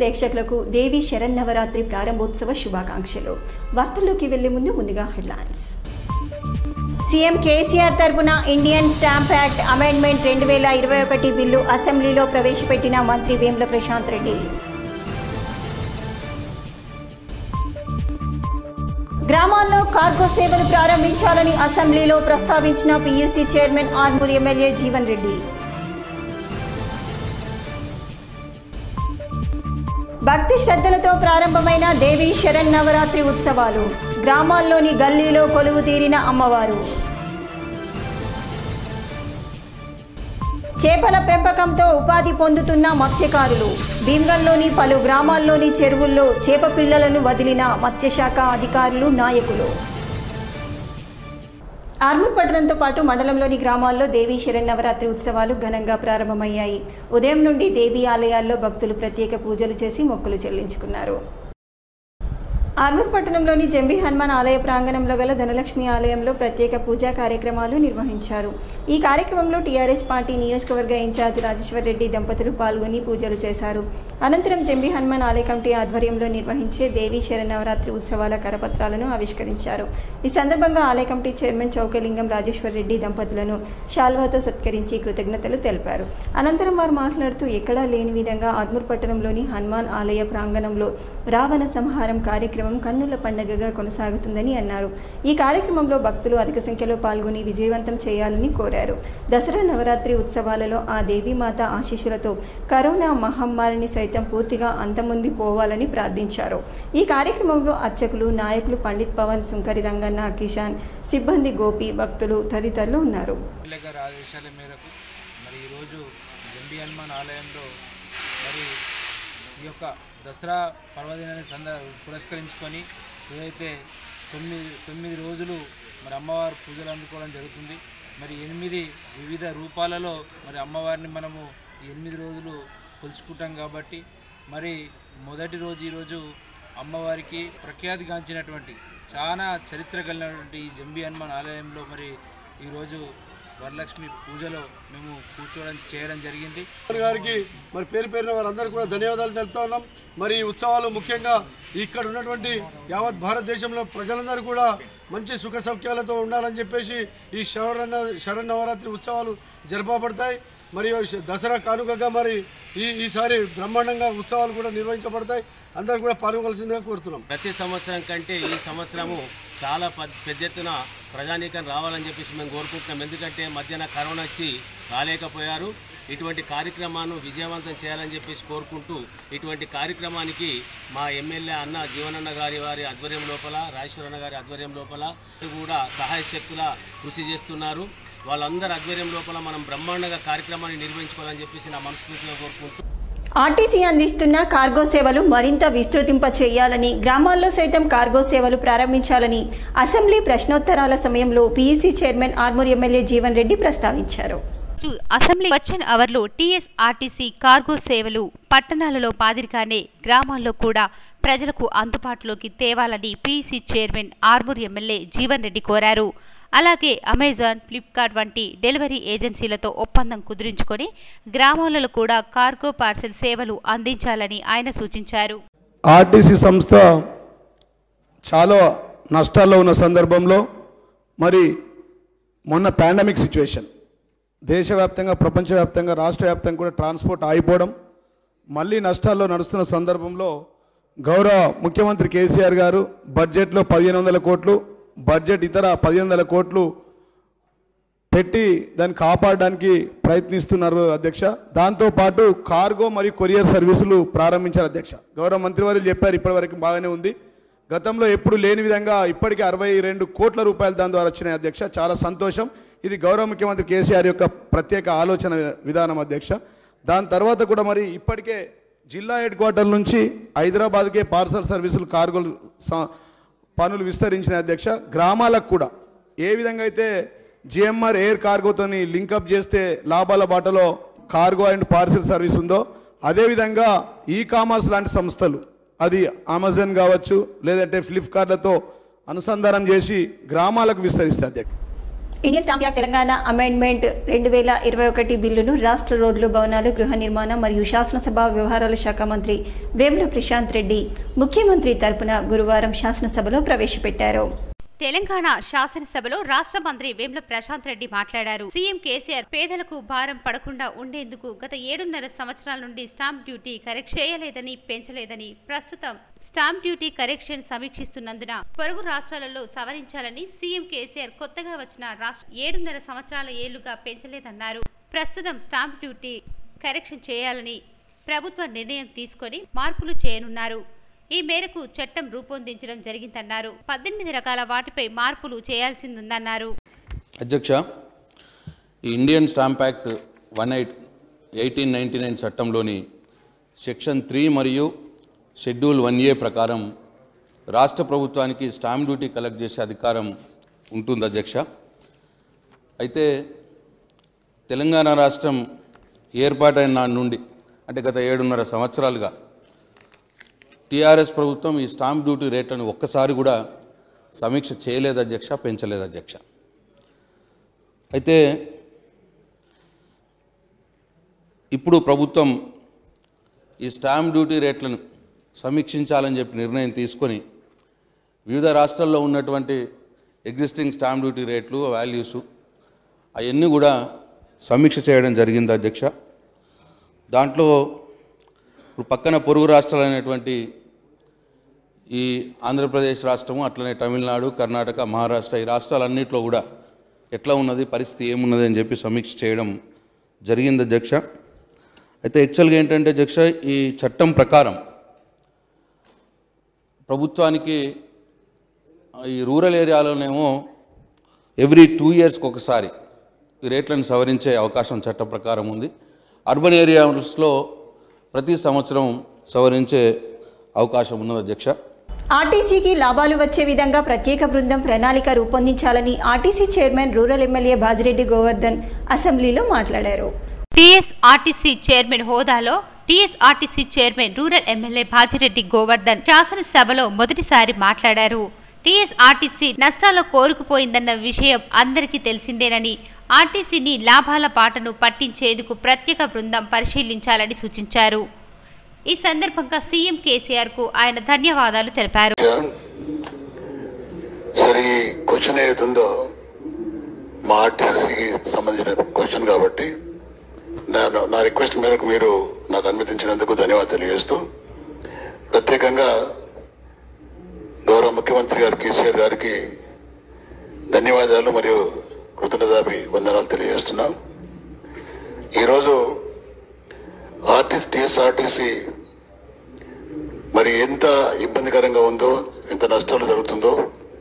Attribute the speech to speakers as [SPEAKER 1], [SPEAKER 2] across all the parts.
[SPEAKER 1] ప్రేక్షకులకు దేవి శరన్నవరాత్రి ప్రారంభోత్సవ శుభాకాంక్షలు వార్తల్లోకి వెళ్లే ముందు ముందుగా హెడ్లైన్స్ సీఎం కేసీఆర్ తరపున ఇండియన్ స్టాంప్ యాక్ట్ అమెండ్మెంట్ రెండు వేల ఇరవై ఒకటి బిల్లు అసెంబ్లీలో ప్రవేశపెట్టిన మంత్రి వేముల ప్రశాంత్ రెడ్డి గ్రామాల్లో కార్గో సేవలు ప్రారంభించాలని అసెంబ్లీలో ప్రస్తావించిన PUC chairman Armoor MLA Jeevan Reddy భక్తి శ్రద్ధలతో ప్రారంభమైన దేవి శరణ్ నవరాత్రి ఉత్సవాలు గ్రామాల్లోని గల్లీలో కొలువు తీరిన అమ్మవారు చేపల పెంపకంతో ఉపాధి పొందుతున్న మత్స్యకారులు భీమ్గల్లోని పలు గ్రామాల్లోని చెరువుల్లో చేప పిల్లలను వదిలిన మత్స్యశాఖ అధికారులు నాయకులు ఆర్మూర్ పట్టణంతో పాటు మండలంలోని గ్రామాల్లో దేవీ శరణ్ ఉత్సవాలు ఘనంగా ప్రారంభమయ్యాయి ఉదయం నుండి దేవీ ఆలయాల్లో భక్తులు ప్రత్యేక పూజలు చేసి మొక్కులు చెల్లించుకున్నారు ఆర్మూర్ పట్టణంలోని జంబి హనుమాన్ ఆలయ ప్రాంగణంలో గల ధనలక్ష్మి ఆలయంలో ప్రత్యేక పూజా కార్యక్రమాలు నిర్వహించారు ఈ కార్యక్రమంలో టీఆర్ఎస్ పార్టీ నియోజకవర్గ ఇన్ఛార్జ్ రాజేశ్వర్ రెడ్డి దంపతులు పాల్గొని పూజలు చేశారు అనంతరం జంబి హనుమాన్ ఆలయ కమిటీ ఆధ్వర్యంలో నిర్వహించే దేవీ శరన్నవరాత్రి ఉత్సవాల కరపత్రాలను ఆవిష్కరించారు ఈ సందర్భంగా ఆలయ కమిటీ చైర్మన్ చౌకలింగం రాజేశ్వర్ రెడ్డి దంపతులను శాల్వాతో సత్కరించి కృతజ్ఞతలు తెలిపారు అనంతరం వారు మాట్లాడుతూ ఎక్కడా లేని విధంగా ఆర్మూర్ పట్టణంలోని హనుమాన్ ఆలయ ప్రాంగణంలో రావణ సంహారం కార్యక్రమం కన్నుల పండుగగా కొనసాగుతుందని అన్నారు ఈ కార్యక్రమంలో భక్తులు అధిక సంఖ్యలో పాల్గొని విజయవంతం చేయాలని కోరారు దసరా నవరాత్రి ఉత్సవాలలో ఆ దేవీమాత ఆశీస్సులతో కరోనా మహమ్మారిని సైతం పూర్తిగా అంతముంది పోవాలని ప్రార్థించారు ఈ కార్యక్రమంలో అర్చకులు నాయకులు పండిత్ పవన్ సుంకరి రంగన్న కిషాన్ సిబ్బంది గోపి భక్తులు తదితరులు ఉన్నారు
[SPEAKER 2] ఎమ్మెల్యే గారి ఆదేశాల మేరకు మరి ఈరోజు జంబి హనుమాన్ ఆలయంలో మరి ఈ యొక్క దసరా పర్వదినాన్ని సంద పురస్కరించుకొని ఏదైతే తొమ్మిది తొమ్మిది రోజులు మరి అమ్మవారి పూజలు అందుకోవడం జరుగుతుంది మరి ఎనిమిది వివిధ రూపాలలో మరి అమ్మవారిని మనము ఈ ఎనిమిది రోజులు కొలుచుకుంటాం కాబట్టి మరి మొదటి రోజు ఈరోజు అమ్మవారికి ప్రఖ్యాతిగాంచినటువంటి చాలా చరిత్ర కలిగినటువంటి ఈ జంబి హనుమాన్ ఆలయంలో మరి ఈరోజు వరలక్ష్మి పూజలో మేము కూర్చోవడం చేయడం జరిగింది
[SPEAKER 3] గారికి మరి పేరు పేరున వారందరికీ కూడా ధన్యవాదాలు తెలుపుతా ఉన్నాం మరి ఈ ఉత్సవాలు ముఖ్యంగా ఇక్కడ ఉన్నటువంటి యావత్ భారతదేశంలో ప్రజలందరూ కూడా మంచి సుఖ సౌఖ్యాలతో ఉండాలని చెప్పేసి ఈ శరణ శరన్నవరాత్రి ఉత్సవాలు జరపబడతాయి మరియు దసరా కానుకగా మరి ఈ ఈసారి బ్రహ్మాండంగా ఉత్సవాలు కూడా నిర్వహించబడతాయి అందరూ కూడా పాల్గొనాల్సిందిగా కోరుతున్నాం
[SPEAKER 4] ప్రతి సంవత్సరం కంటే ఈ సంవత్సరము చాలా ప- పెద్ద ఎత్తున ప్రజానీకం రావాలని చెప్పేసి మేము కోరుకుంటున్నాం ఎందుకంటే మధ్యాహ్న కరోనా వచ్చి రాలేకపోయారు ఇటువంటి కార్యక్రమాన్ని విజయవంతం చేయాలని చెప్పేసి కోరుకుంటూ ఇటువంటి కార్యక్రమానికి మా ఎమ్మెల్యే అన్న జీవనన్న గారి వారి ఆధ్వర్యం లోపల రాజేశ్వరన్న గారి ఆధ్వర్యం లోపల కూడా సహాయ శక్తుల కృషి చేస్తున్నారు వాళ్ళందరి ఆధ్వర్యం లోపల మనం బ్రహ్మాండంగా కార్యక్రమాన్ని నిర్వహించుకోవాలని చెప్పేసి నా మనస్ఫూర్తిగా కోరుకుంటూ
[SPEAKER 1] ఆర్టీసీ అందిస్తున్న కార్గో సేవలు మరింత విస్తృతింప చేయాలని గ్రామాల్లో సైతం కార్గో సేవలు ప్రారంభించాలని అసెంబ్లీ ప్రశ్నోత్తరాల సమయంలో PEC chairman Armoor MLA Jeevan Reddy ప్రస్తావించారు
[SPEAKER 5] రోజు అసెంబ్లీ వచ్చన్ అవర్లో టీఎస్ఆర్టీసీ కార్గో సేవలు పట్టణాలలో మాదిరిగానే గ్రామాల్లో కూడా ప్రజలకు అందుబాటులోకి తేవాలని PC chairman Armoor MLA Jeevan Reddy కోరారు అలాగే అమెజాన్ ఫ్లిప్కార్ట్ వంటి డెలివరీ ఏజెన్సీలతో ఒప్పందం కుదురించుకొని గ్రామాలలో కూడా కార్గో పార్సెల్ సేవలు అందించాలని ఆయన సూచించారు
[SPEAKER 3] ఆర్టీసీ సంస్థ చాలా నష్టాల్లో ఉన్న సందర్భంలో మరి మొన్న పాండమిక్ సిచ్యువేషన్ దేశవ్యాప్తంగా ప్రపంచవ్యాప్తంగా రాష్ట్ర వ్యాప్తంగా కూడా ట్రాన్స్పోర్ట్ ఆగిపోవడం మళ్ళీ నష్టాల్లో నడుస్తున్న సందర్భంలో గౌరవ ముఖ్యమంత్రి కేసీఆర్ గారు బడ్జెట్లో పదిహేను వందల కోట్లు బడ్జెట్ ఇతర పదిహేను వందల కోట్లు పెట్టి దాన్ని కాపాడడానికి ప్రయత్నిస్తున్నారు అధ్యక్ష దాంతోపాటు కార్గో మరియు కొరియర్ సర్వీసులు ప్రారంభించారు అధ్యక్ష గౌరవ మంత్రివర్యులు చెప్పారు ఇప్పటివరకు బాగానే ఉంది గతంలో ఎప్పుడు లేని విధంగా ఇప్పటికే అరవై రెండు కోట్ల రూపాయలు దాని ద్వారా వచ్చినాయి అధ్యక్ష చాలా సంతోషం ఇది గౌరవ ముఖ్యమంత్రి కేసీఆర్ యొక్క ప్రత్యేక ఆలోచన విధానం అధ్యక్ష దాని తర్వాత కూడా మరి ఇప్పటికే జిల్లా హెడ్ క్వార్టర్ నుంచి హైదరాబాద్కే పార్సల్ సర్వీసులు కార్గోలు స- పనులు విస్తరించిన అధ్యక్ష గ్రామాలకు కూడా ఏ విధంగా అయితే జిఎంఆర్ ఎయిర్ కార్గోతోని లింకప్ చేస్తే లాభాల బాటలో కార్గో అండ్ పార్సిల్ సర్వీస్ ఉందో అదేవిధంగా ఈ కామర్స్ లాంటి సంస్థలు అది అమెజాన్ కావచ్చు లేదంటే ఫ్లిప్కార్ట్లతో అనుసంధానం చేసి గ్రామాలకు విస్తరిస్తే అధ్యక్ష
[SPEAKER 1] Indian stamp act Telangana amendment రెండు వేల ఇరవై ఒకటి బిల్లును రాష్ట్ర రోడ్లు భవనాలు గృహ నిర్మాణ మరియు శాసనసభ వ్యవహారాల శాఖ మంత్రి వేముల ప్రశాంత్ రెడ్డి ముఖ్యమంత్రి తరపున గురువారం శాసనసభలో ప్రవేశపెట్టారు
[SPEAKER 5] తెలంగాణ శాసనసభలో రాష్ట్ర మంత్రి వేముల ప్రశాంత్ రెడ్డి మాట్లాడారు సీఎం కేసీఆర్ పేదలకు భారం పడకుండా ఉండేందుకు గత ఏడున్నర సంవత్సరాల నుండి స్టాంప్ డ్యూటీ కరెక్ట్ చేయలేదని పెంచలేదని ప్రస్తుతం స్టాంప్ డ్యూటీ కరెక్షన్ సమీక్షిస్తున్నందున పొరుగు రాష్ట్రాలలో సవరించాలని సీఎం కేసీఆర్ కొత్తగా వచ్చిన రాష్ట్ర ఏడున్నర సంవత్సరాల ఏళ్లుగా పెంచలేదన్నారు ప్రస్తుతం స్టాంప్ డ్యూటీ కరెక్షన్ చేయాలని ప్రభుత్వ నిర్ణయం తీసుకొని మార్పులు చేయనున్నారు ఈ మేరకు చట్టం రూపొందించడం జరిగిందన్నారు పద్దెనిమిది రకాల వాటిపై మార్పులు చేయాల్సిందుందన్నారు
[SPEAKER 6] అధ్యక్ష ఈ Indian stamp act one eight eighteen ninety nine చట్టంలోని సెక్షన్ త్రీ మరియు షెడ్యూల్ వన్ ఏ ప్రకారం రాష్ట్ర ప్రభుత్వానికి స్టాంప్ డ్యూటీ కలెక్ట్ చేసే అధికారం ఉంటుంది అధ్యక్ష అయితే తెలంగాణ రాష్ట్రం ఏర్పాటైన నాటి నుండి అంటే గత ఏడున్నర సంవత్సరాలుగా టీఆర్ఎస్ ప్రభుత్వం ఈ స్టాంప్ డ్యూటీ రేట్లను ఒక్కసారి కూడా సమీక్ష చేయలేదు అధ్యక్ష పెంచలేదు అధ్యక్ష అయితే ఇప్పుడు ప్రభుత్వం ఈ స్టాంప్ డ్యూటీ రేట్లను సమీక్షించాలని చెప్పి నిర్ణయం తీసుకొని వివిధ రాష్ట్రాల్లో ఉన్నటువంటి ఎగ్జిస్టింగ్ స్టాంప్ డ్యూటీ రేట్లు వాల్యూస్ అవన్నీ కూడా సమీక్ష చేయడం జరిగింది అధ్యక్ష దాంట్లో ఇప్పుడు పక్కన పొరుగు రాష్ట్రాలైనటువంటి ఈ ఆంధ్రప్రదేశ్ రాష్ట్రము అట్లనే తమిళనాడు కర్ణాటక మహారాష్ట్ర ఈ రాష్ట్రాలన్నింటిలో కూడా ఎట్లా ఉన్నది పరిస్థితి ఏమున్నది అని చెప్పి సమీక్ష చేయడం జరిగింది అధ్యక్ష అయితే యాక్చువల్గా ఏంటంటే అధ్యక్ష ఈ చట్టం ప్రకారం ప్రభుత్వానికి ఈ రూరల్ ఏరియాలోనేమో ఎవ్రీ టూ ఇయర్స్కి ఒకసారి ఈ రేట్లను సవరించే అవకాశం చట్ట ప్రకారం ఉంది అర్బన్ ఏరియాస్లో ప్రతి సంవత్సరం సవరించే అవకాశం ఉన్నది అధ్యక్ష
[SPEAKER 1] ఆర్టీసీకి లాభాలు వచ్చే విధంగా ప్రత్యేక బృందం ప్రణాళిక రూపొందించాలని RTC chairman rural MLA Bajireddy Govardhan అసెంబ్లీలో మాట్లాడారు
[SPEAKER 5] టీఎస్ఆర్టీసీ చైర్మన్ హోదాలో TSRTC chairman rural MLA Bajireddy Govardhan శాసనసభలో మొదటిసారి మాట్లాడారు టీఎస్ఆర్టీసీ నష్టాల్లో కోరుకుపోయిందన్న విషయం అందరికీ తెలిసిందేనని ఆర్టీసీని లాభాల బాటను పట్టించేందుకు ప్రత్యేక బృందం పరిశీలించాలని సూచించారు ఈ సందర్భంగా సీఎం కేసీఆర్ కు ఆయన ధన్యవాదాలు తెలిపారు
[SPEAKER 7] సరే ఈ క్వశ్చన్ ఏదైతుందో మా ఆర్టీసీకి సంబంధించిన క్వశ్చన్ కాబట్టి నేను నా రిక్వెస్ట్ మేరకు మీరు నాకు అనుమతించినందుకు ధన్యవాదాలు తెలియజేస్తూ ప్రత్యేకంగా గౌరవ ముఖ్యమంత్రి గారు కేసీఆర్ గారికి ధన్యవాదాలు మరియు కృతజ్ఞతాభి వందనాలు తెలియజేస్తున్నాం ఈరోజు ఆర్టీసీ టీఎస్ఆర్టీసీ మరి ఎంత ఇబ్బందికరంగా ఉందో ఎంత నష్టాలు జరుగుతుందో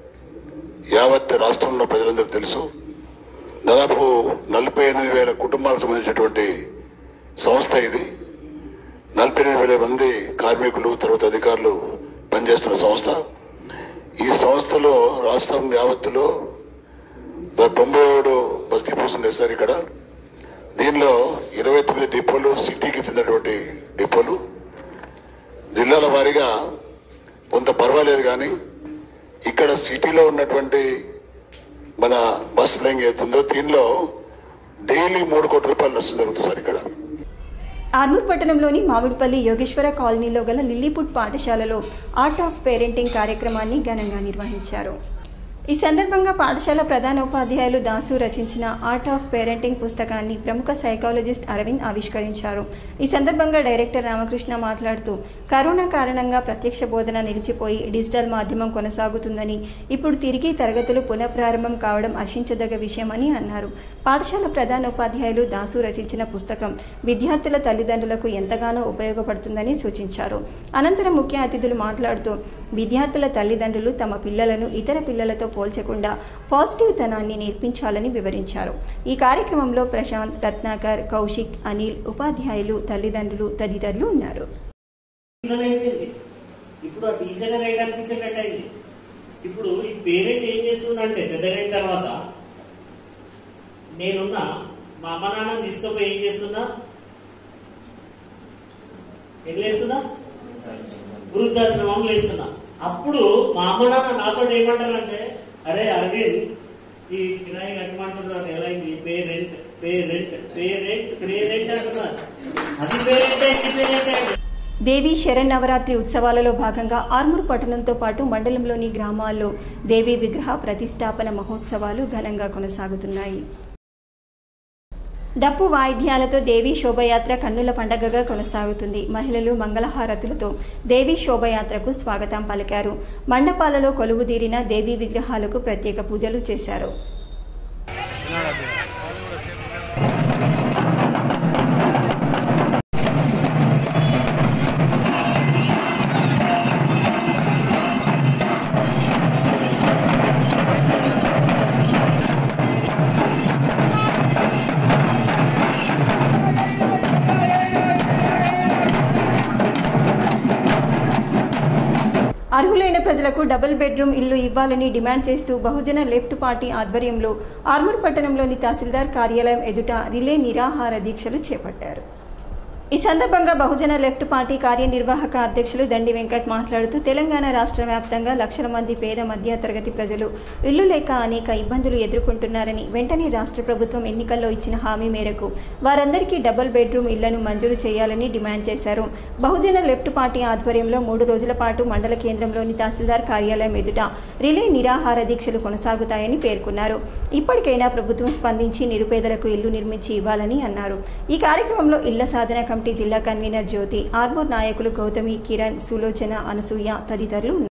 [SPEAKER 7] యావత్ రాష్ట్రంలో ప్రజలందరికీ తెలుసు దాదాపు నలభై ఎనిమిది వేల కుటుంబాలకు సంబంధించినటువంటి సంస్థ ఇది నలభై ఎనిమిది వేల మంది కార్మికులు తర్వాత అధికారులు పనిచేస్తున్న సంస్థ ఈ సంస్థలో రాష్ట్రం యావత్తులో దా- తొంభై ఏడు బస్ డిపోస్ ఉన్నాయి సార్ ఇక్కడ దీనిలో ఇరవై తొమ్మిది డిపోలు సిటీకి చెందినటువంటి డిపోలు జిల్లాల వారీగా కొంత పర్వాలేదు కానీ ఇక్కడ సిటీలో ఉన్నటువంటి మన బస్ లైన్ ఏతుందో దీనిలో డైలీ మూడు కోట్ల రూపాయలు నష్టం జరుగుతుంది సార్ ఇక్కడ
[SPEAKER 1] ఆర్మూర్ పట్టణంలోని మామిడిపల్లి యోగేశ్వర కాలనీలో గల లిల్లీపుట్ పాఠశాలలో ఆర్ట్ ఆఫ్ పేరెంటింగ్ కార్యక్రమాన్ని ఘనంగా నిర్వహించారు ఈ సందర్భంగా పాఠశాల ప్రధానోపాధ్యాయులు దాసు రచించిన ఆర్ట్ ఆఫ్ పేరెంటింగ్ పుస్తకాన్ని ప్రముఖ సైకాలజిస్ట్ అరవింద్ ఆవిష్కరించారు ఈ సందర్భంగా డైరెక్టర్ రామకృష్ణ మాట్లాడుతూ కరోనా కారణంగా ప్రత్యక్ష బోధన నిలిచిపోయి డిజిటల్ మాధ్యమం కొనసాగుతుందని ఇప్పుడు తిరిగి తరగతులు పునఃప్రారంభం కావడం హర్షించదగ్గ విషయమని అన్నారు పాఠశాల ప్రధానోపాధ్యాయులు దాసు రచించిన పుస్తకం విద్యార్థుల తల్లిదండ్రులకు ఎంతగానో ఉపయోగపడుతుందని సూచించారు అనంతరం ముఖ్య అతిథులు మాట్లాడుతూ విద్యార్థుల తల్లిదండ్రులు తమ పిల్లలను ఇతర పిల్లలతో పోల్చకుండా పాజిటివ్ తనాన్ని నేర్పించాలని వివరించారు ఈ కార్యక్రమంలో ప్రశాంత్ రత్నాకర్ కౌశిక్ అనిల్ ఉపాధ్యాయులు తల్లిదండ్రులు తదితరులు ఉన్నారు
[SPEAKER 8] టీచర్ అయిపోయింది ఇప్పుడు ఆ టీచర్ రైట్ అనిపించేటట్టు అయింది ఇప్పుడు ఈ పేరెంట్ ఏం చేస్తుందంటే పెద్దగా అయిన తర్వాత నేనున్నా మా అమ్మ నాన్న తీసుకుపోయి ఏం చేస్తున్నా ఎట్లేస్తున్నా వృద్ధాశ్రమం లేస్తున్నా అప్పుడు మా అమ్మ నాన్న నాతో ఏమంటారంటే అరే అరవింద్ ఈ కిరాయి కట్టమంటున్నారు ఎలా అయింది pay rent pay rent pay rent pay rent అంటున్నారు అది పే రెంట్ ఇది పే రెంట్ అంటే
[SPEAKER 1] దేవి శరన్నవరాత్రి ఉత్సవాలలో భాగంగా ఆర్మూర్ పట్టణంతో పాటు మండలంలోని గ్రామాల్లో దేవి విగ్రహ ప్రతిష్టాపన మహోత్సవాలు ఘనంగా కొనసాగుతున్నాయి డప్పు వాయిద్యాలతో దేవీ శోభయాత్ర కన్నుల పండగగా కొనసాగుతుంది మహిళలు మంగళహారతులతో దేవీ శోభయాత్రకు స్వాగతం పలికారు మండపాలలో కొలువుదీరిన దేవీ విగ్రహాలకు ప్రత్యేక పూజలు చేశారు అర్హులైన ప్రజలకు డబుల్ బెడ్రూమ్ ఇల్లు ఇవ్వాలని డిమాండ్ చేస్తూ బహుజన లెఫ్ట్ పార్టీ ఆధ్వర్యంలో ఆర్మూర్ పట్టణంలోని తహసీల్దార్ కార్యాలయం ఎదుట రిలే నిరాహార దీక్షలు చేపట్టారు ఈ సందర్భంగా బహుజన లెఫ్ట్ పార్టీ కార్యనిర్వాహక అధ్యక్షులు దండి వెంకట్ మాట్లాడుతూ తెలంగాణ రాష్ట్ర వ్యాప్తంగా లక్షల మంది పేద మధ్య తరగతి ప్రజలు ఇల్లు లేక అనేక ఇబ్బందులు ఎదుర్కొంటున్నారని వెంటనే రాష్ట్ర ప్రభుత్వం ఎన్నికల్లో ఇచ్చిన హామీ మేరకు వారందరికీ డబుల్ బెడ్రూమ్ ఇళ్లను మంజూరు చేయాలని డిమాండ్ చేశారు బహుజన లెఫ్ట్ పార్టీ ఆధ్వర్యంలో మూడు రోజుల పాటు మండల కేంద్రంలోని తహసీల్దార్ కార్యాలయం ఎదుట రిలే నిరాహార దీక్షలు కొనసాగుతాయని పేర్కొన్నారు ఇప్పటికైనా ప్రభుత్వం స్పందించి నిరుపేదలకు ఇల్లు నిర్మించి ఇవ్వాలని అన్నారు ఈ కార్యక్రమంలో ఇళ్ల సాధన కమిటీ జిల్లా కన్వీనర్ జ్యోతి ఆర్మూర్ నాయకులు గౌతమి కిరణ్ సులోచన అనసూయ తదితరులు ఉన్నారు.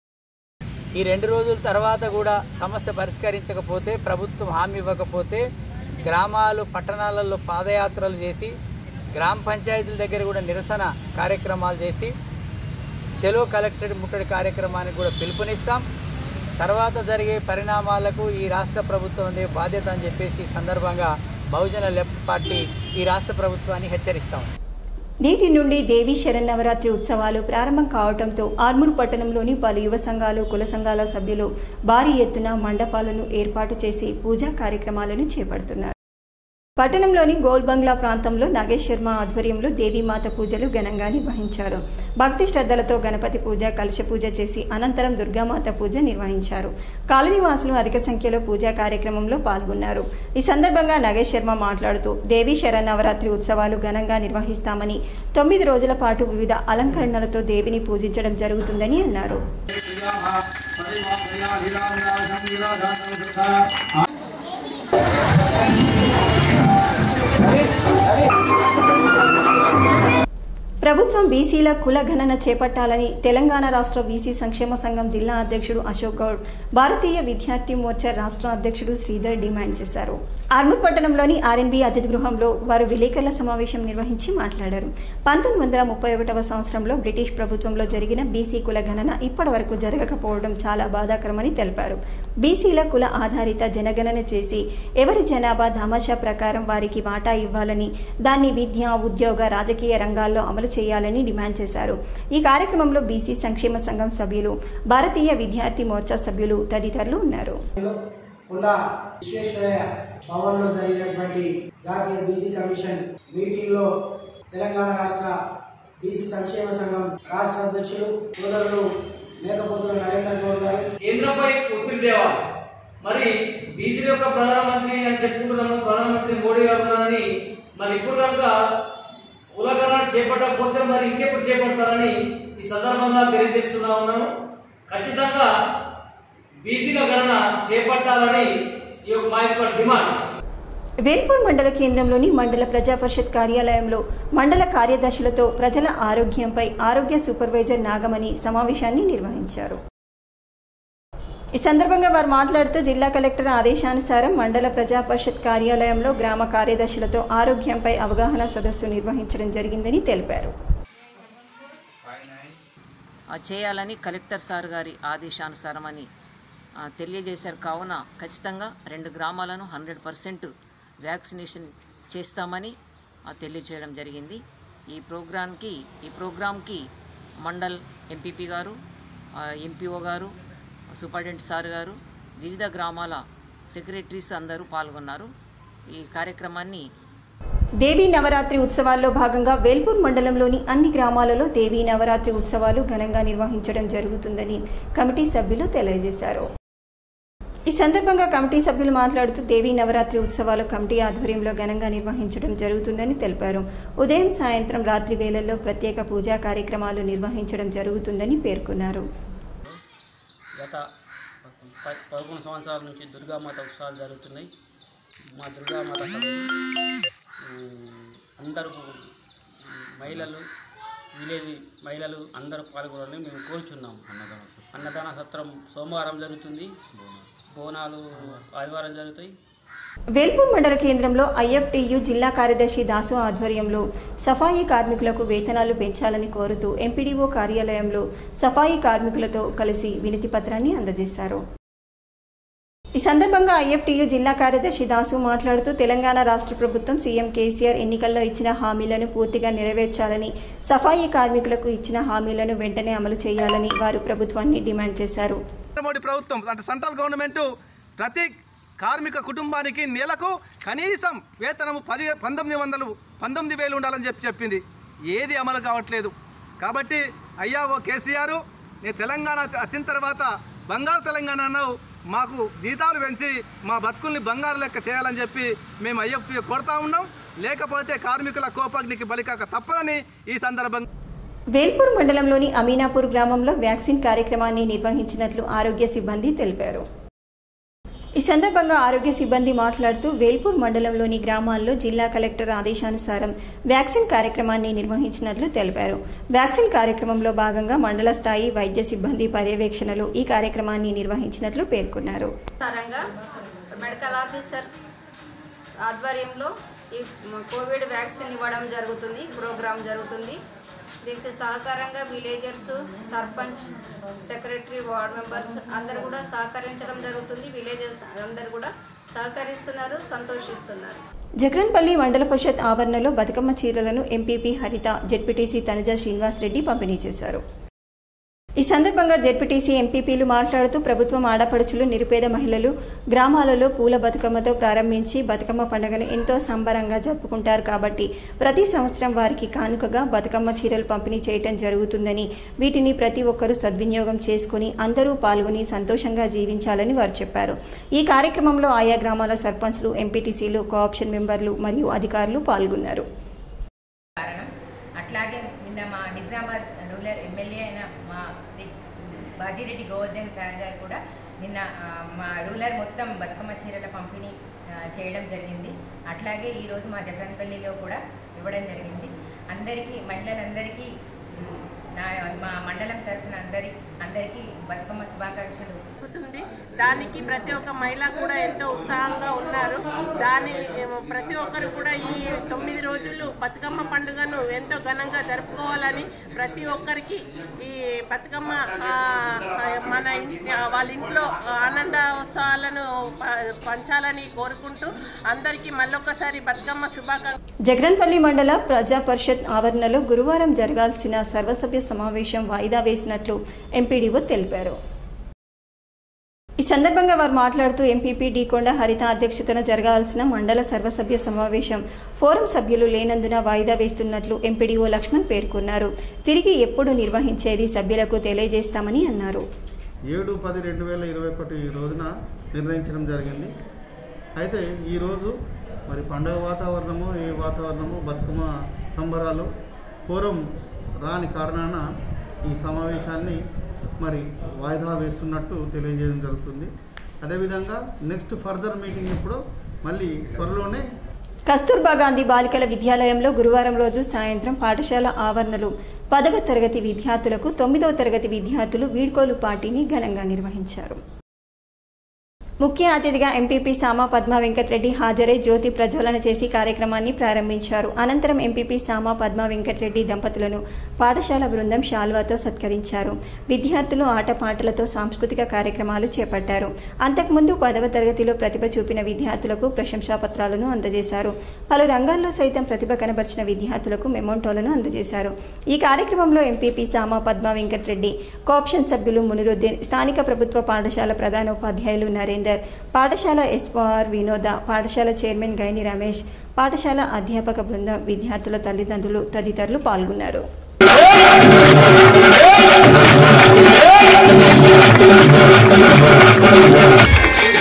[SPEAKER 9] ఈ రెండు రోజుల తర్వాత కూడా సమస్య పరిష్కరించకపోతే ప్రభుత్వం హామీ ఇవ్వకపోతే గ్రామాలు పట్టణాలలో పాదయాత్రలు చేసి గ్రామ పంచాయతీల దగ్గర కూడా నిరసన కార్యక్రమాలు చేసి చెలో కలెక్టరేట్ ముట్టడి కార్యక్రమానికి కూడా పిలుపునిస్తాం తర్వాత జరిగే పరిణామాలకు ఈ రాష్ట్ర ప్రభుత్వం బాధ్యత అని చెప్పేసి ఈ సందర్భంగా బహుజన లెఫ్ట్ పార్టీ ఈ రాష్ట్ర ప్రభుత్వాన్ని హెచ్చరిస్తాం
[SPEAKER 1] నేటి నుండి దేవీ శరన్నవరాత్రి ఉత్సవాలు ప్రారంభం కావడంతో ఆర్మూర్ పట్టణంలోని పలు యువ సంఘాలు కుల సంఘాల సభ్యులు భారీ ఎత్తున మండపాలను ఏర్పాటు చేసి పూజా కార్యక్రమాలను చేపడుతున్నారు పట్టణంలోని గోల్ బంగ్లా ప్రాంతంలో నాగేష్ శర్మ ఆధ్వర్యంలో దేవీమాత పూజలు ఘనంగా నిర్వహించారు భక్తి శ్రద్ధలతో గణపతి పూజ కలశ పూజ చేసి అనంతరం దుర్గామాత పూజ నిర్వహించారు కాలనీ వాసులు అధిక సంఖ్యలో పూజా కార్యక్రమంలో పాల్గొన్నారు ఈ సందర్భంగా నాగేష్ శర్మ మాట్లాడుతూ దేవీ శరన్నవరాత్రి ఉత్సవాలు ఘనంగా నిర్వహిస్తామని తొమ్మిది రోజుల పాటు వివిధ అలంకరణలతో దేవిని పూజించడం జరుగుతుందని అన్నారు ప్రభుత్వం బీసీల కుల గణన చేపట్టాలని తెలంగాణ రాష్ట్ర బీసీ సంక్షేమ సంఘం జిల్లా అధ్యక్షుడు అశోక్ గౌడ్ భారతీయ విద్యార్థి మోర్చా రాష్ట్ర అధ్యక్షుడు శ్రీధర్ డిమాండ్ చేశారు ఆర్మూర్ పట్టణంలోని ఆర్ఎన్బి అతిథి గృహంలో వారు విలేకరుల సమావేశం నిర్వహించి మాట్లాడారు పంతొమ్మిది వందల ముప్పై ఒకటవ సంవత్సరంలో బ్రిటిష్ ప్రభుత్వంలో జరిగిన బీసీ కుల గణన ఇప్పటి వరకు జరగకపోవడం చాలా బాధాకరమని తెలిపారు బీసీల కుల ఆధారిత జనగణన చేసి ఎవరి జనాభా దామాషా ప్రకారం వారికి వాటా ఇవ్వాలని దాన్ని విద్య ఉద్యోగ రాజకీయ రంగాల్లో అమలు చేయాలని డిమాండ్ చేశారు ఈ కార్యక్రమంలో బీసీ సంక్షేమ సంఘం సభ్యులు భారతీయ విద్యార్థి మోర్చా సభ్యులు తదితరులు ఉన్నారు
[SPEAKER 10] కుల విశ్వేశ్వరయ్య భవన్లో జరిగినటువంటి జాతీయ బీసీ కమిషన్ మీటింగ్ లో తెలంగాణ రాష్ట్ర బీసీ సంక్షేమ సంఘం రాష్ట్ర అధ్యక్షులు సోదరులు మేకపోతుల నరేంద్ర గౌడ్ గారు
[SPEAKER 11] కేంద్రంపై ఒత్తిడి తేవాలి మరి బీసీ యొక్క ప్రధానమంత్రి అని చెప్పుకుంటున్నాము ప్రధానమంత్రి మోడీ గారు ఉన్నారని మరి ఇప్పుడు కనుక కులకరణ చేపట్టకపోతే మరి ఇంకెప్పుడు చేపడతారని ఈ సందర్భంగా తెలియజేస్తున్నా ఉన్నాను ఖచ్చితంగా బీసీల గణన చేపట్టాలని ఈ యొక్క మా యొక్క డిమాండ్
[SPEAKER 1] వేల్పూర్ మండల కేంద్రంలోని మండల ప్రజా పరిషత్ కార్యాలయంలో మండల కార్యదర్శులతో ప్రజల ఆరోగ్యంపై ఆరోగ్య సూపర్వైజర్ నాగమణి సమావేశాన్ని నిర్వహించారు ఈ సందర్భంగా వారు మాట్లాడుతూ జిల్లా కలెక్టర్ ఆదేశానుసారం మండల ప్రజా పరిషత్ కార్యాలయంలో గ్రామ కార్యదర్శులతో ఆరోగ్యంపై అవగాహన సదస్సు నిర్వహించడం జరిగిందని తెలిపారు
[SPEAKER 12] ఆ, చేయాలని కలెక్టర్ సార్ గారి ఆదేశానుసారం అని ఆ, తెలియజేశారు కావున ఖచ్చితంగా రెండు గ్రామాలను హండ్రెడ్ పర్సెంట్ వ్యాక్సినేషన్ చేస్తామని ఆ, తెలియజేయడం జరిగింది ఈ ప్రోగ్రాంకి ఈ ప్రోగ్రాంకి మండల్ ఎంపీపీ గారు ఎంపీఓ గారు సూపరింటెండెంట్ సార్ గారు వివిధ గ్రామాల సెక్రటరీస్ అందరూ పాల్గొన్నారు ఈ కార్యక్రమాన్ని
[SPEAKER 1] దేవీ నవరాత్రి ఉత్సవాల్లో భాగంగా వేల్పూర్ మండలంలోని అన్ని గ్రామాలలో దేవీ నవరాత్రి ఉత్సవాలు ఘనంగా నిర్వహించడం జరుగుతుందని కమిటీ సభ్యులు తెలియజేశారు ఈ సందర్భంగా కమిటీ సభ్యులు మాట్లాడుతూ దేవీ నవరాత్రి ఉత్సవాలు కమిటీ ఆధ్వర్యంలో ఘనంగా నిర్వహించడం జరుగుతుందని తెలిపారు ఉదయం సాయంత్రం రాత్రి వేళల్లో ప్రత్యేక పూజా కార్యక్రమాలు నిర్వహించడం జరుగుతుందని పేర్కొన్నారు
[SPEAKER 13] గత ప- పదకొండు సంవత్సరాల నుంచి దుర్గామాత ఉత్సవాలు జరుగుతున్నాయి మా దుర్గామాత సభ అందరూ ఉమ్, మహిళలు విలేజ్ మహిళలు అందరూ పాల్గొనాలని మేము కోరుచున్నాము అన్నదాన సత్రం సోమవారం జరుగుతుంది బోనాలు ఆదివారం జరుగుతాయి
[SPEAKER 1] వేల్పూర్ మండల కేంద్రంలో ఐఎఫ్టియు జిల్లా కార్యదర్శి దాసు ఆధ్వర్యంలో సఫాయి కార్మికులకు వేతనాలు పెంచాలని కోరుతూ ఎంపీడీఓ కార్యాలయంలో సఫాయి కార్మికులతో కలిసి వినతి పత్రాన్ని అందజేశారు ఈ సందర్భంగా ఐఎఫ్టియు జిల్లా కార్యదర్శి దాసు మాట్లాడుతూ తెలంగాణ రాష్ట్ర ప్రభుత్వం సీఎం కేసీఆర్ ఎన్నికల్లో ఇచ్చిన హామీలను పూర్తిగా నెరవేర్చాలని సఫాయి కార్మికులకు ఇచ్చిన హామీలను వెంటనే అమలు చేయాలని వారు ప్రభుత్వాన్ని డిమాండ్ చేశారు
[SPEAKER 14] నరేంద్ర మోడీ ప్రభుత్వం అంటే సెంట్రల్ గవర్నమెంట్ ప్రతి కార్మిక కుటుంబానికి నెలకు కనీసం వేతనము పది పంతొమ్మిది వందలు పంతొమ్మిది వేలు ఉండాలని చెప్పి చెప్పింది ఏది అమలు కావట్లేదు కాబట్టి అయ్యా ఓ కేసీఆర్ నేను తెలంగాణ వచ్చిన తర్వాత బంగారు తెలంగాణ అన్నావు మాకు జీతాలు పెంచి మా బతుకుల్ని బంగారు లెక్క చేయాలని చెప్పి మేము అయ్యప్ప కొడతా ఉన్నాం లేకపోతే కార్మికుల కోపాగ్నికి బలికాక తప్పదని ఈ సందర్భంగా
[SPEAKER 1] వేల్పూర్ మండలంలోని అమీనాపూర్ గ్రామంలో వ్యాక్సిన్ కార్యక్రమాన్ని నిర్వహించినట్లు ఆరోగ్య సిబ్బంది తెలిపారు ఈ సందర్భంగా ఆరోగ్య సిబ్బంది మాట్లాడుతూ వేల్పూర్ మండలంలోని గ్రామాల్లో జిల్లా కలెక్టర్ ఆదేశానుసారం వ్యాక్సిన్ కార్యక్రమాన్ని నిర్వహించినట్లు తెలిపారు వ్యాక్సిన్ కార్యక్రమంలో భాగంగా మండల స్థాయి వైద్య సిబ్బంది పర్యవేక్షణలో ఈ కార్యక్రమాన్ని నిర్వహించినట్లు పేర్కొన్నారు
[SPEAKER 15] సారంగా మెడికల్ ఆఫీసర్ ఆధ్వర్యంలో ఈ కోవిడ్ వ్యాక్సిన్ ఇవ్వడం జరుగుతుంది ప్రోగ్రాం జరుగుతుంది దీనికి సహకారంగా villagers sarpanch secretary ward members అందరు కూడా సహకరించడం జరుగుతుంది విలేజర్స్ అందరు కూడా సహకరిస్తున్నారు సంతోషిస్తున్నారు
[SPEAKER 1] జగన్పల్లి మండల పరిషత్ ఆవరణలో బతుకమ్మ చీరలను ఎంపీపీ హరిత జెడ్పీటీసీ తనుజ శ్రీనివాస్ రెడ్డి పంపిణీ చేశారు ఈ సందర్భంగా జెడ్పీటీసీ ఎంపీపీలు మాట్లాడుతూ ప్రభుత్వం ఆడపడుచులు నిరుపేద మహిళలు గ్రామాలలో పూల బతుకమ్మతో ప్రారంభించి బతుకమ్మ పండుగను ఎంతో సంబరంగా జరుపుకుంటారు కాబట్టి ప్రతి సంవత్సరం వారికి కానుకగా బతుకమ్మ చీరలు పంపిణీ చేయటం జరుగుతుందని వీటిని ప్రతి ఒక్కరూ సద్వినియోగం చేసుకుని అందరూ పాల్గొని సంతోషంగా జీవించాలని వారు చెప్పారు ఈ కార్యక్రమంలో ఆయా గ్రామాల సర్పంచ్లు ఎంపీటీసీలు కోఆప్షన్ మెంబర్లు మరియు అధికారులు పాల్గొన్నారు
[SPEAKER 16] కారణం అట్లాగే నిన్న మా నిజామాబాద్ రూరల్ ఎమ్మెల్యే అయిన మా శ్రీ బాజిరెడ్డి గోవర్ధన్ సార్ గారు కూడా నిన్న ఆ, మా రూరల్ మొత్తం బతుకమ్మ చీరల పంపిణీ ఆ, చేయడం జరిగింది అట్లాగే ఈరోజు మా జగన్పల్లిలో కూడా ఇవ్వడం జరిగింది అందరికీ మహిళలందరికీ ఉమ్, నా మా మండలం తరఫున అందరి అందరికీ బతుకమ్మ శుభాకాంక్షలు
[SPEAKER 17] జరుగుతుంది దానికి ప్రతి ఒక్క మహిళ కూడా ఎంతో ఉత్సాహంగా ఉన్నారు దాని ఏమో ప్రతి ఒక్కరు కూడా ఈ తొమ్మిది రోజులు బతుకమ్మ పండుగను ఎంతో ఘనంగా జరుపుకోవాలని ప్రతి ఒక్కరికి ఈ బతుకమ్మ ఆ, మన ఇంటి వాళ్ళ ఇంట్లో ఆనంద ఉత్సవాలను ప- పంచాలని కోరుకుంటూ అందరికీ మళ్ళొక్కసారి బతుకమ్మ శుభాకాంక్షలు
[SPEAKER 1] జగన్పల్లి మండల ప్రజా పరిషత్ ఆవరణలో గురువారం జరగాల్సిన సర్వసభ్య సమావేశం వాయిదా వేసినట్లు ఎంపీడీఓ తెలిపారు ఈ సందర్భంగా వారు మాట్లాడుతూ ఎంపీపీ డీకొండ హరిత అధ్యక్షతన జరగాల్సిన మండల సర్వసభ్య సమావేశం ఫోరం సభ్యులు లేనందున వాయిదా వేస్తున్నట్లు ఎంపీడీఓ లక్ష్మణ్ పేర్కొన్నారు తిరిగి ఎప్పుడు నిర్వహించేది సభ్యులకు తెలియజేస్తామని అన్నారు
[SPEAKER 18] ఏడు పది రెండు వేల ఇరవై ఒకటి రోజున నిర్ణయించడం జరిగింది అయితే ఈరోజు మరి పండగ వాతావరణము ఈ వాతావరణము బతుకమ్మ సంబరాలు పూర్వం రాని కారణాన ఈ సమావేశాన్ని మరి వాయిదా వేస్తున్నట్టు తెలియజేయడం జరుగుతుంది అదేవిధంగా నెక్స్ట్ ఫర్దర్ మీటింగ్ ఇప్పుడు మళ్ళీ త్వరలోనే
[SPEAKER 1] కస్తూర్బా గాంధీ బాలికల విద్యాలయంలో గురువారం రోజు సాయంత్రం పాఠశాల ఆవరణలో పదవ తరగతి విద్యార్థులకు తొమ్మిదవ తరగతి విద్యార్థులు వీడ్కోలు పార్టీని ఘనంగా నిర్వహించారు ముఖ్య అతిథిగా ఎంపీపీ సామా పద్మ వెంకటరెడ్డి హాజరై జ్యోతి ప్రజ్వలన చేసి కార్యక్రమాన్ని ప్రారంభించారు అనంతరం ఎంపీపీ సామా పద్మ వెంకటరెడ్డి దంపతులను పాఠశాల బృందం శాల్వాతో సత్కరించారు విద్యార్థులు ఆటపాటలతో సాంస్కృతిక కార్యక్రమాలు చేపట్టారు అంతకుముందు పదవ తరగతిలో ప్రతిభ చూపిన విద్యార్థులకు ప్రశంసాపత్రాలను అందజేశారు పలు రంగాల్లో సైతం ప్రతిభ కనబరిచిన విద్యార్థులకు మెమోంటోలను అందజేశారు ఈ కార్యక్రమంలో ఎంపీపీ సామా పద్మ వెంకటరెడ్డి కోఆప్షన్ సభ్యులు మునిరుద్దీన్ స్థానిక ప్రభుత్వ పాఠశాల ప్రధానోపాధ్యాయులు నరేందర్ పాఠశాల ఎస్ఓఆర్ వినోద పాఠశాల చైర్మన్ గైని రమేష్ పాఠశాల అధ్యాపక బృందం విద్యార్థుల తల్లిదండ్రులు తదితరులు పాల్గొన్నారు
[SPEAKER 19] Thank you.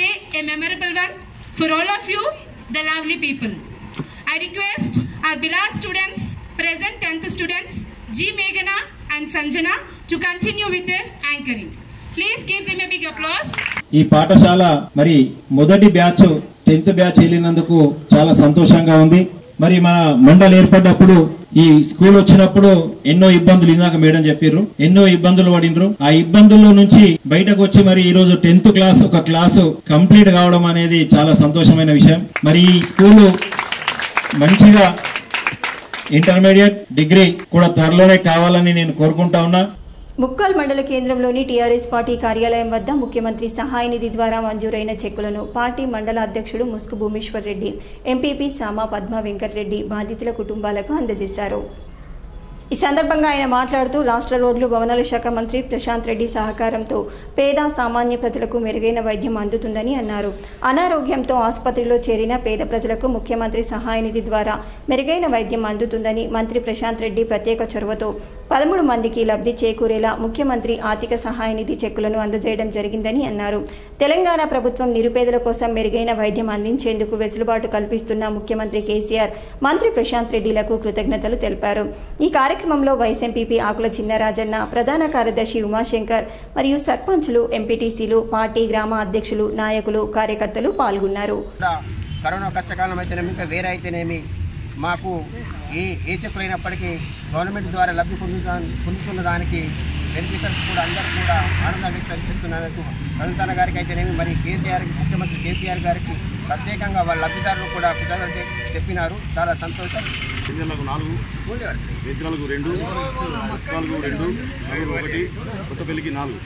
[SPEAKER 19] day a memorable one for all of you, the lovely people. I request our beloved students, present 10th students, G. Meghana and Sanjana, to continue with their anchoring. Please give them a big applause.
[SPEAKER 20] ఈ పాఠశాల మరి మొదటి batch tenth batch వెళ్ళినందుకు చాలా సంతోషంగా ఉంది మరి మన మండలి ఏర్పడ్డప్పుడు ఈ స్కూల్ వచ్చినప్పుడు ఎన్నో ఇబ్బందులు ఇందాక మేడం చెప్పారు ఎన్నో ఇబ్బందులు పడినరు ఆ ఇబ్బందుల్లో నుంచి బయటకు వచ్చి మరి ఈ రోజు టెన్త్ క్లాస్ ఒక క్లాసు కంప్లీట్ కావడం అనేది చాలా సంతోషమైన విషయం మరి ఈ స్కూలు మంచిగా ఇంటర్మీడియట్ డిగ్రీ కూడా త్వరలోనే కావాలని నేను కోరుకుంటా ఉన్నా
[SPEAKER 1] ముక్కల్ మండల కేంద్రంలోని టీఆర్ఎస్ పార్టీ కార్యాలయం వద్ద ముఖ్యమంత్రి సహాయ నిధి ద్వారా మంజూరైన చెక్కులను పార్టీ మండల అధ్యక్షుడు ముసుగు భూమేశ్వర్ రెడ్డి ఎంపీపీ సామా పద్మ వెంకటరెడ్డి బాధితుల కుటుంబాలకు అందజేశారు ఈ సందర్భంగా ఆయన మాట్లాడుతూ రాష్ట్ర రోడ్లు భవనాల శాఖ మంత్రి ప్రశాంత్ రెడ్డి సహకారంతో పేద సామాన్య ప్రజలకు మెరుగైన వైద్యం అందుతుందని అన్నారు అనారోగ్యంతో ఆసుపత్రిలో చేరిన పేద ప్రజలకు ముఖ్యమంత్రి సహాయ నిధి ద్వారా మెరుగైన వైద్యం అందుతుందని మంత్రి ప్రశాంత్ రెడ్డి ప్రత్యేక చొరవతో పదమూడు మందికి లబ్ధి చేకూరేలా ముఖ్యమంత్రి ఆర్థిక సహాయ నిధి చెక్కులను అందజేయడం జరిగిందని అన్నారు తెలంగాణ ప్రభుత్వం నిరుపేదల కోసం మెరుగైన వైద్యం అందించేందుకు వెసులుబాటు కల్పిస్తున్న ముఖ్యమంత్రి కేసీఆర్ మంత్రి ప్రశాంత్ రెడ్డిలకు కృతజ్ఞతలు తెలిపారు ఈ కార్యక్రమంలో వైస్ ఎంపీపీ ఆకుల చిన్నరాజన్న ప్రధాన కార్యదర్శి ఉమాశంకర్ మరియు సర్పంచ్లు ఎంపీటీసీలు పార్టీ గ్రామ అధ్యక్షులు నాయకులు కార్యకర్తలు పాల్గొన్నారు
[SPEAKER 21] కూడా కరోనా కష్టకాలం అయితేనేమి ఇంకా వేరే అయితేనేమి మాకు ఏ ఏ చెక్కులైనప్పటికీ గవర్నమెంట్ ద్వారా లబ్ధి పొందుతా పొందుతున్న దానికి బెనిఫిషర్స్ కూడా అందరూ కూడా ఆనందం వ్యక్తం చేస్తున్నందుకు రవితన గారికి అయితేనేమి మరి కేసీఆర్ ముఖ్యమంత్రి కేసీఆర్ గారికి ప్రత్యేకంగా వాళ్ళ లబ్ధిదారులు కూడా కృతజ్ఞతలు చెప్పినారు చాలా సంతోషం
[SPEAKER 22] గింజలకు నాలుగు వెజ్రాలకు రెండు ముక్కలకు రెండు నలుగురు ఒకటి కొత్తపల్లికి నాలుగు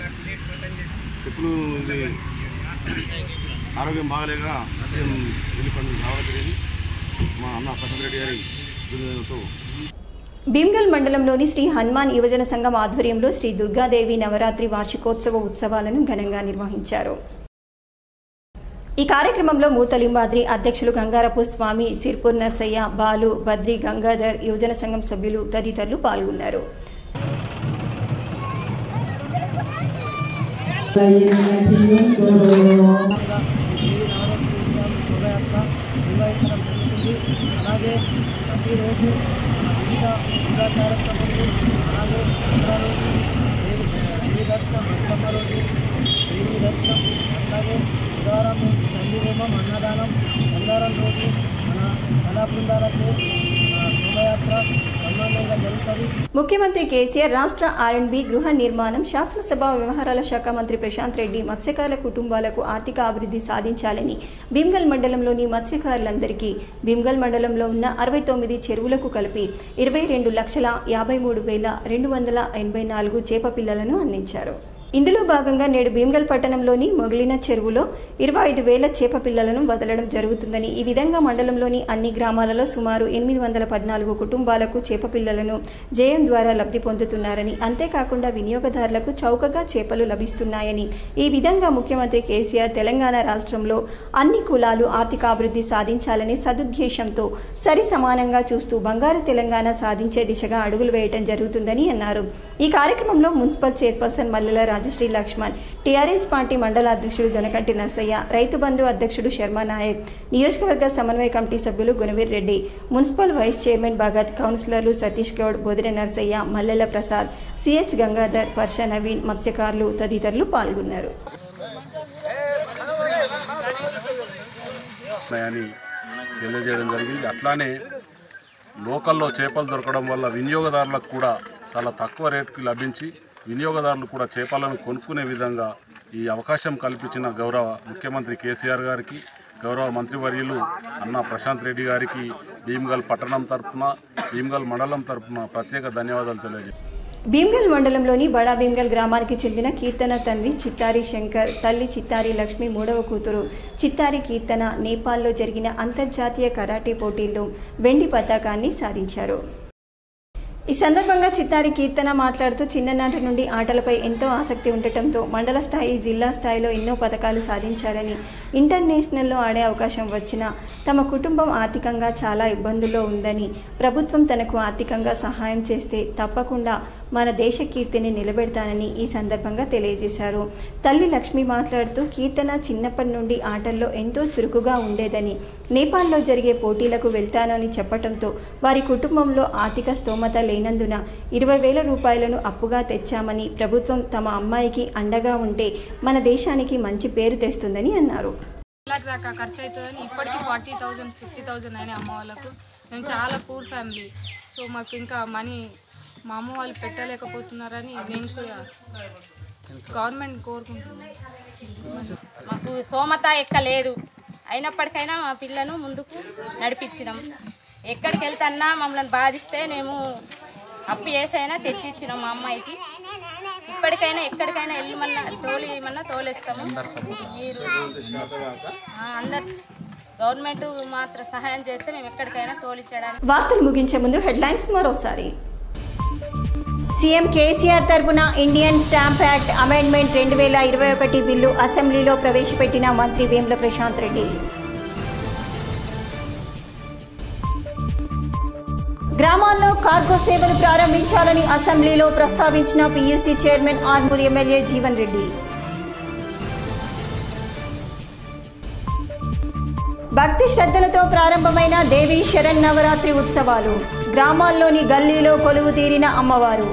[SPEAKER 22] చెప్పులు ఇది ఆరోగ్యం బాగలేక వెళ్ళి పండుగ రావడం జరిగింది మా అన్న ప్రశాంత్ రెడ్డి గారి తో
[SPEAKER 1] భీమ్గల్ మండలంలోని శ్రీ హనుమాన్ యువజన సంఘం ఆధ్వర్యంలో శ్రీ దుర్గాదేవి నవరాత్రి వార్షికోత్సవ ఉత్సవాలను ఘనంగా నిర్వహించారు ఈ కార్యక్రమంలో మూతలింబాద్రి అధ్యక్షులు గంగారపు స్వామి సిర్పూర్ నర్సయ్య బాలు బద్రి గంగాధర్ యువజన సంఘం సభ్యులు తదితరులు పాల్గొన్నారు
[SPEAKER 23] నిర్వహించడం జరుగుతుంది అలాగే ప్రతిరోజు వివిధ పూజా కార్యక్రమాలు అలాగే దసరా రోజు దేవి దేవి దర్శనం బతుకమ్మ రోజు దేవి దర్శనం అలాగే బుధవారం చండీ హోమం అన్నదానం బంగారం రోజు మన కళా బృందాలతో మన శోభయాత్ర బ్రహ్మాండంగా జరుగుతుంది
[SPEAKER 1] ముఖ్యమంత్రి కేసీఆర్ రాష్ట్ర ఆర్ఎండ్బి గృహ నిర్మాణం శాసనసభ వ్యవహారాల శాఖ మంత్రి ప్రశాంత్ రెడ్డి మత్స్యకారుల కుటుంబాలకు ఆర్థిక అభివృద్ధి సాధించాలని భీమ్గల్ మండలంలోని మత్స్యకారులందరికీ భీమ్గల్ మండలంలో ఉన్న అరవై తొమ్మిది చెరువులకు కలిపి ఇరవై రెండు లక్షల యాభై మూడు వేల రెండు వందల ఎనభై నాలుగు చేప పిల్లలను అందించారు ఇందులో భాగంగా నేడు భీమ్గల్ పట్టణంలోని మొగిలిన చెరువులో ఇరవై ఐదు వేల చేప పిల్లలను వదలడం జరుగుతుందని ఈ విధంగా మండలంలోని అన్ని గ్రామాలలో సుమారు ఎనిమిది వందల పద్నాలుగు కుటుంబాలకు చేప పిల్లలను జేఎం ద్వారా లబ్ధి పొందుతున్నారని అంతేకాకుండా వినియోగదారులకు చౌకగా చేపలు లభిస్తున్నాయని ఈ విధంగా ముఖ్యమంత్రి కేసీఆర్ తెలంగాణ రాష్ట్రంలో అన్ని కులాలు ఆర్థికాభివృద్ధి సాధించాలనే సదుద్దేశంతో సరి సమానంగా చూస్తూ బంగారు తెలంగాణ సాధించే దిశగా అడుగులు వేయటం జరుగుతుందని అన్నారు ఈ కార్యక్రమంలో municipal chairperson Mallela Rajashri Laxman TRS party మండల అధ్యక్షుడు దొనకంటి నర్సయ్య రైతు బంధు అధ్యక్షుడు శర్మ నాయక్ నియోజకవర్గ సమన్వయ కమిటీ సభ్యులు Gunaveer Reddy municipal vice chairman Bhagat కౌన్సిలర్లు సతీష్ గౌడ్ బొదిరె నర్సయ్య మల్లెల ప్రసాద్ సిహెచ్ గంగాధర్ వర్ష నవీన్ మత్స్యకారులు తదితరులు పాల్గొన్నారు
[SPEAKER 24] ఉన్నాయని తెలియజేయడం జరిగింది అట్లానే లోకల్లో చేపలు దొరకడం వల్ల వినియోగదారులకు కూడా చాలా తక్కువ రేటుకి లభించి వినియోగదారులు కూడా చేపలను కొనుక్కునే విధంగా ఈ అవకాశం కల్పించిన గౌరవ ముఖ్యమంత్రి కేసీఆర్ గారికి గౌరవ మంత్రివర్యులు అన్న ప్రశాంత్ రెడ్డి గారికి భీమ్గల్ పట్టణం తరఫున భీమ్గల్ మండలం తరఫున ప్రత్యేక ధన్యవాదాలు తెలియజేస్తాను
[SPEAKER 1] భీమ్గల్ మండలంలోని బడా భీమ్గల్ గ్రామానికి చెందిన కీర్తన తండ్రి చిత్తారి శంకర్ తల్లి చిత్తారి లక్ష్మి మూడవ కూతురు చిత్తారి కీర్తన నేపాల్లో జరిగిన అంతర్జాతీయ కరాటే పోటీల్లో వెండి పతాకాన్ని సాధించారు ఈ సందర్భంగా చిత్తారి కీర్తన మాట్లాడుతూ చిన్ననాటి నుండి ఆటలపై ఎంతో ఆసక్తి ఉండటంతో మండల స్థాయి జిల్లా స్థాయిలో ఎన్నో పథకాలు సాధించారని ఇంటర్నేషనల్లో ఆడే అవకాశం వచ్చినా తమ కుటుంబం ఆర్థికంగా చాలా ఇబ్బందుల్లో ఉందని ప్రభుత్వం తనకు ఆర్థికంగా సహాయం చేస్తే తప్పకుండా మన దేశ కీర్తిని నిలబెడతానని ఈ సందర్భంగా తెలియజేశారు తల్లి లక్ష్మి మాట్లాడుతూ కీర్తన చిన్నప్పటి నుండి ఆటల్లో ఎంతో చురుకుగా ఉండేదని నేపాల్లో జరిగే పోటీలకు వెళ్తానని చెప్పడంతో వారి కుటుంబంలో ఆర్థిక స్తోమత లేనందున ఇరవై వేల రూపాయలను అప్పుగా తెచ్చామని ప్రభుత్వం తమ అమ్మాయికి అండగా ఉంటే మన దేశానికి మంచి పేరు తెస్తుందని అన్నారు
[SPEAKER 2] లాక్ దాకా ఖర్చు అవుతుందని ఇప్పటికీ ఫార్టీ థౌజండ్ ఫిఫ్టీ థౌజండ్ అయినాయి అమ్మ వాళ్ళకు మేము చాలా పూర్ ఫ్యామిలీ సో మాకు ఇంకా మనీ మా అమ్మ వాళ్ళు పెట్టలేకపోతున్నారని నేను కూడా గవర్నమెంట్ కోరుకుంటున్నాను
[SPEAKER 3] మాకు సోమత ఎక్కలేదు అయినప్పటికైనా మా పిల్లను ముందుకు నడిపించినాం ఎక్కడికి వెళ్తన్నా మమ్మల్ని బాధిస్తే మేము అప్పు చేసైనా తెచ్చిచ్చినాం మా అమ్మాయికి ఇప్పటికైనా ఎక్కడికైనా వెళ్ళమన్నా తోలిమన్నా తోలేస్తాము మీరు ఆ, అందరు గవర్నమెంట్ మాత్రం సహాయం చేస్తే మేము ఎక్కడికైనా తోలించడానికి
[SPEAKER 1] వార్తలు ముగించే ముందు హెడ్లైన్స్ మరోసారి సీఎం కేసీఆర్ తరపున ఇండియన్ స్టాంప్ యాక్ట్ అమెండ్మెంట్ రెండు వేల ఇరవై ఒకటి బిల్లు అసెంబ్లీలో ప్రవేశపెట్టిన మంత్రి వేముల ప్రశాంత్ రెడ్డి గ్రామాల్లో కార్గో సేవలు ప్రారంభించాలని అసెంబ్లీలో ప్రస్తావించిన PUC chairman Armoor MLA Jeevan Reddy భక్తి శ్రద్ధలతో ప్రారంభమైన దేవి శరణ్ నవరాత్రి ఉత్సవాలు గ్రామాల్లోని గల్లీలో కొలువు తీరిన అమ్మవారు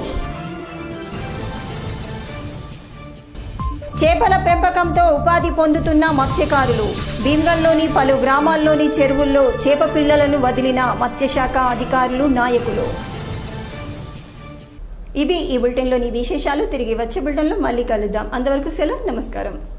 [SPEAKER 1] చేపల పెంపకంతో ఉపాధి పొందుతున్న మత్స్యకారులు భీమ్గల్లోని పలు గ్రామాల్లోని చెరువుల్లో చేప పిల్లలను వదిలిన మత్స్యశాఖ అధికారులు నాయకులు ఇవి ఈ బులెటిన్లోని విశేషాలు తిరిగి వచ్చే బులెటిన్లో మళ్ళీ కలుద్దాం అంతవరకు సెలవు నమస్కారం